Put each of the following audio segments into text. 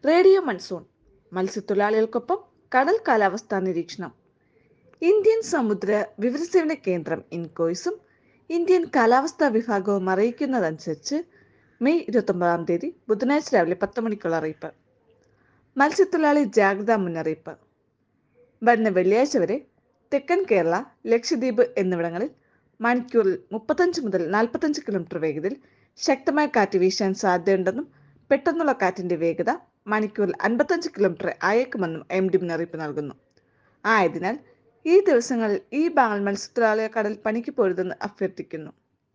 radio monsoon മത്സ്യത്തൊഴിലാളികൾക്കൊപ്പം കടൽ കാലാവസ്ഥാ നിരീക്ഷണം ഇന്ത്യൻ സമുദ്ര വിവരസേവന കേന്ദ്രം ഇൻകോയ്സും ഇന്ത്യൻ കാലാവസ്ഥാ വിഭാഗവും അറിയിക്കുന്നതനുസരിച്ച് മെയ് ഇരുപത്തൊമ്പതാം തീയതി ബുധനാഴ്ച രാവിലെ പത്ത് മണിക്കുള്ള അറിയിപ്പ് മത്സ്യത്തൊഴിലാളി ജാഗ്രതാ മുന്നറിയിപ്പ് വരുന്ന വെള്ളിയാഴ്ച വരെ തെക്കൻ കേരള ലക്ഷദ്വീപ് എന്നിവിടങ്ങളിൽ മണിക്കൂറിൽ മുപ്പത്തഞ്ച് മുതൽ നാൽപ്പത്തഞ്ച് കിലോമീറ്റർ വേഗതയിൽ ശക്തമായ കാറ്റ് വീശാൻ സാധ്യതയുണ്ടെന്നും പെട്ടെന്നുള്ള കാറ്റിന്റെ വേഗത മണിക്കൂറിൽ അൻപത്തഞ്ച് കിലോമീറ്റർ അയക്കുമെന്നും എം ഡി മുന്നറിയിപ്പ് നൽകുന്നു ആയതിനാൽ ഈ ദിവസങ്ങളിൽ ഈ ഭാഗങ്ങൾ മത്സ്യത്തൊഴിലാളിയെ കടൽ പണിക്ക് പോരുതെന്ന് അഭ്യർത്ഥിക്കുന്നു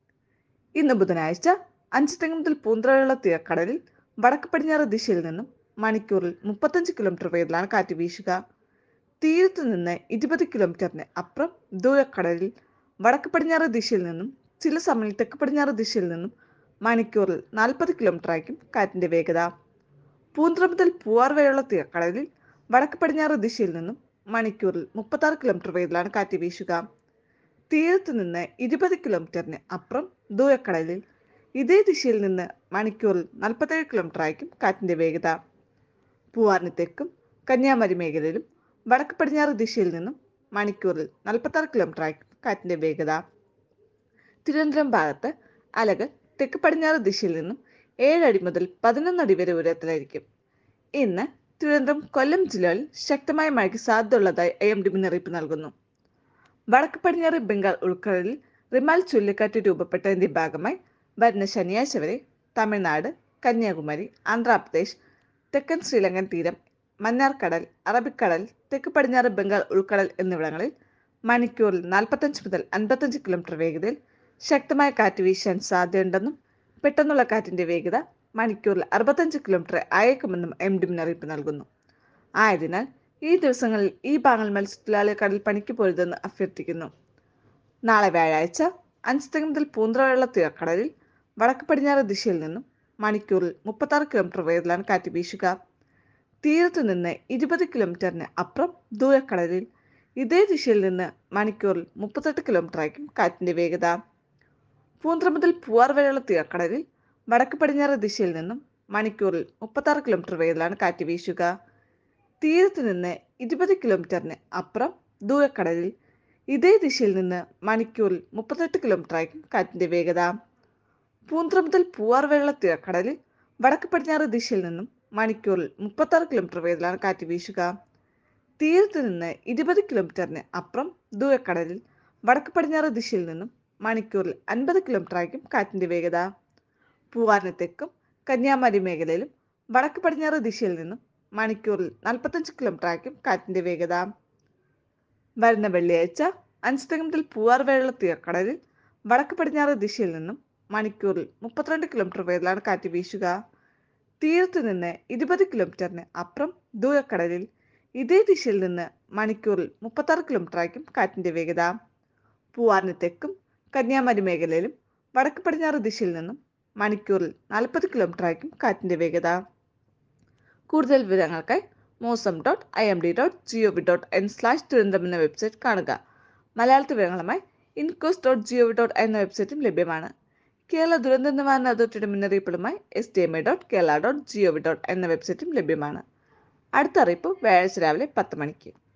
ഇന്ന് ബുധനാഴ്ച അഞ്ചുതെങ്ങ് മുതൽ പൂന്തറയുള്ള തീരക്കടലിൽ വടക്ക് പടിഞ്ഞാറ് ദിശയിൽ നിന്നും മണിക്കൂറിൽ മുപ്പത്തഞ്ച് കിലോമീറ്റർ വേഗത്തിലാണ് കാറ്റ് വീശുക തീരത്ത് നിന്ന് ഇരുപത് കിലോമീറ്ററിന് അപ്പുറം ദൂരക്കടലിൽ വടക്ക് പടിഞ്ഞാറ് ദിശയിൽ നിന്നും ചില സമയം തെക്ക് പടിഞ്ഞാറ് ദിശയിൽ നിന്നും മണിക്കൂറിൽ നാൽപ്പത് കിലോമീറ്റർ ആയിരിക്കും കാറ്റിന്റെ വേഗത പൂന്തറ മുതൽ പൂവാർ വരെയുള്ള തീരക്കടലിൽ വടക്ക് പടിഞ്ഞാറ് ദിശയിൽ നിന്നും മണിക്കൂറിൽ മുപ്പത്താറ് കിലോമീറ്റർ വേഗത്തിലാണ് കാറ്റ് വീശുക തീരത്ത് നിന്ന് ഇരുപത് കിലോമീറ്ററിന് അപ്പുറം ദൂരക്കടലിൽ ഇതേ ദിശയിൽ നിന്ന് മണിക്കൂറിൽ നാൽപ്പത്തേഴ് കിലോമീറ്റർ ആയിരിക്കും കാറ്റിന്റെ വേഗത പൂവാറിന് തെക്കും കന്യാകുമാരി മേഖലയിലും വടക്ക് പടിഞ്ഞാറ് ദിശയിൽ നിന്നും മണിക്കൂറിൽ നാൽപ്പത്താറ് കിലോമീറ്റർ ആയിരിക്കും കാറ്റിന്റെ വേഗത തിരുവനന്തപുരം ഭാഗത്ത് അലകൾ തെക്ക് പടിഞ്ഞാറ് ദിശയിൽ നിന്നും ഏഴടി മുതൽ പതിനൊന്ന് അടി വരെ ഉയരത്തിലായിരിക്കും ഇന്ന് തിരുവനന്തപുരം കൊല്ലം ജില്ലകളിൽ ശക്തമായ മഴയ്ക്ക് സാധ്യതയുള്ളതായി ഐ എം ഡി മുന്നറിയിപ്പ് നൽകുന്നു വടക്ക് പടിഞ്ഞാറ് ബംഗാൾ ഉൾക്കടലിൽ റിമാൽ ചുഴലിക്കാറ്റ് രൂപപ്പെട്ടതിന്റെ ഭാഗമായി വരുന്ന ശനിയാഴ്ച വരെ തമിഴ്നാട് കന്യാകുമാരി ആന്ധ്രാപ്രദേശ് തെക്കൻ ശ്രീലങ്കൻ തീരം മന്നാർ കടൽ അറബിക്കടൽ തെക്ക് പടിഞ്ഞാറ് ബംഗാൾ ഉൾക്കടൽ എന്നിവിടങ്ങളിൽ മണിക്കൂറിൽ നാൽപ്പത്തഞ്ച് മുതൽ അൻപത്തഞ്ച് കിലോമീറ്റർ വേഗതയിൽ ശക്തമായ കാറ്റ് വീശാൻ സാധ്യതയുണ്ടെന്നും പെട്ടെന്നുള്ള കാറ്റിന്റെ വേഗത മണിക്കൂറിൽ അറുപത്തഞ്ച് കിലോമീറ്റർ അയക്കുമെന്നും എം ഡി മുന്നറിയിപ്പ് നൽകുന്നു ആയതിനാൽ ഈ ദിവസങ്ങളിൽ ഈ ഭാഗങ്ങൾ മത്സ്യത്തൊഴിലാളി കടൽ പണിക്ക് പോരുതെന്ന് അഭ്യർത്ഥിക്കുന്നു നാളെ വ്യാഴാഴ്ച അഞ്ചുതെങ്ങ് മുതൽ പൂന്തറയുള്ള തീരക്കടലിൽ വടക്ക് പടിഞ്ഞാറ് ദിശയിൽ നിന്നും മണിക്കൂറിൽ മുപ്പത്താറ് കിലോമീറ്റർ വേഗത്തിലാണ് കാറ്റ് വീശുക തീരത്തു നിന്ന് ഇരുപത് കിലോമീറ്ററിന് അപ്പുറം ദൂരക്കടലിൽ ഇതേ ദിശയിൽ നിന്ന് മണിക്കൂറിൽ മുപ്പത്തെട്ട് കിലോമീറ്റർ ആയിരിക്കും കാറ്റിന്റെ വേഗത പൂന്തറ മുതൽ പൂവാർ വരെയുള്ള തീരക്കടലിൽ വടക്ക് പടിഞ്ഞാറ് ദിശയിൽ നിന്നും മണിക്കൂറിൽ മുപ്പത്താറ് കിലോമീറ്റർ വേഗത്തിലാണ് കാറ്റ് വീശുക തീരത്ത് നിന്ന് ഇരുപത് കിലോമീറ്ററിന് അപ്പുറം ദൂരക്കടലിൽ ഇതേ ദിശയിൽ നിന്ന് മണിക്കൂറിൽ മുപ്പത്തെട്ട് കിലോമീറ്റർ ആയിരിക്കും കാറ്റിന്റെ വേഗത പൂന്തറ മുതൽ പൂവാർ വരെയുള്ള തീരക്കടലിൽ വടക്ക് പടിഞ്ഞാറ് ദിശയിൽ നിന്നും മണിക്കൂറിൽ മുപ്പത്താറ് കിലോമീറ്റർ വേഗത്തിലാണ് കാറ്റ് വീശുക തീരത്ത് നിന്ന് ഇരുപത് കിലോമീറ്ററിന് അപ്പുറം ദൂരക്കടലിൽ വടക്ക് പടിഞ്ഞാറ് ദിശയിൽ നിന്നും മണിക്കൂറിൽ അൻപത് കിലോമീറ്റർ ആയിരിക്കും കാറ്റിന്റെ വേഗത പൂവാറിന് തെക്കും കന്യാകുമാരി മേഖലയിലും വടക്ക് പടിഞ്ഞാറ് ദിശയിൽ നിന്നും മണിക്കൂറിൽ നാൽപ്പത്തഞ്ച് കിലോമീറ്റർ ആയിരിക്കും കാറ്റിന്റെ വേഗത വരുന്ന വെള്ളിയാഴ്ച അഞ്ചുതെങ്ങ് മുതൽ പൂവാർ വരെയുള്ള തീരക്കടലിൽ വടക്ക് പടിഞ്ഞാറ് ദിശയിൽ നിന്നും മണിക്കൂറിൽ മുപ്പത്തിരണ്ട് കിലോമീറ്റർ വേഗത്തിലാണ് കാറ്റ് വീശുക തീരത്ത് നിന്ന് ഇരുപത് കിലോമീറ്ററിന് അപ്പുറം ദൂരക്കടലിൽ ഇതേ ദിശയിൽ നിന്ന് മണിക്കൂറിൽ മുപ്പത്താറ് കിലോമീറ്റർ ആയിരിക്കും കാറ്റിന്റെ വേഗത പൂവാറിന് തെക്കും കന്യാകുമാരി മേഖലയിലും വടക്ക് പടിഞ്ഞാറ് ദിശയിൽ നിന്നും മണിക്കൂറിൽ നാൽപ്പത് കിലോമീറ്റർ ആയിരിക്കും കാറ്റിന്റെ വേഗത കൂടുതൽ വിവരങ്ങൾക്കായി mausam dot I M D dot G O V dot N slash Thiruvananthapuram എന്ന വെബ്സൈറ്റ് കാണുക മലയാളത്തിൽ വിവരങ്ങളുമായി INCOIS dot G O V dot എന്ന വെബ്സൈറ്റും ലഭ്യമാണ് കേരള ദുരന്ത നിവാരണ അതോറിറ്റിയുടെ മുന്നറിയിപ്പുകളുമായി S T M A dot Kerala dot G O V dot എന്ന വെബ്സൈറ്റും ലഭ്യമാണ് അടുത്ത അറിയിപ്പ് വ്യാഴാഴ്ച രാവിലെ പത്ത് മണിക്ക്